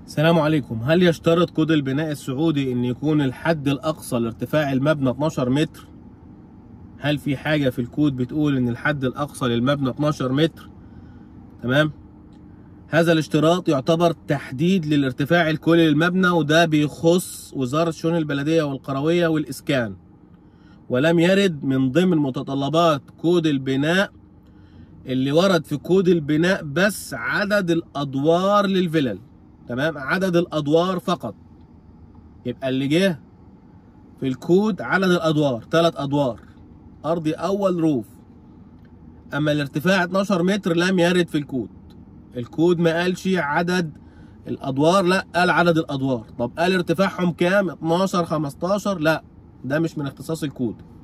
السلام عليكم هل يشترط كود البناء السعودي ان يكون الحد الاقصى لارتفاع المبنى 12 متر هل في حاجة في الكود بتقول ان الحد الاقصى للمبنى 12 متر تمام هذا الاشتراط يعتبر تحديد للارتفاع الكلي للمبنى وده بيخص وزارة شؤون البلدية والقروية والإسكان ولم يرد من ضمن متطلبات كود البناء اللي ورد في كود البناء بس عدد الأدوار للفلل تمام عدد الأدوار فقط يبقى اللي جه في الكود عدد الأدوار ثلاث أدوار أرضي أول روف أما الارتفاع 12 متر لم يرد في الكود الكود ما قالش عدد الادوار لا قال عدد الادوار طب قال ارتفاعهم كام 12 15 لا ده مش من اختصاص الكود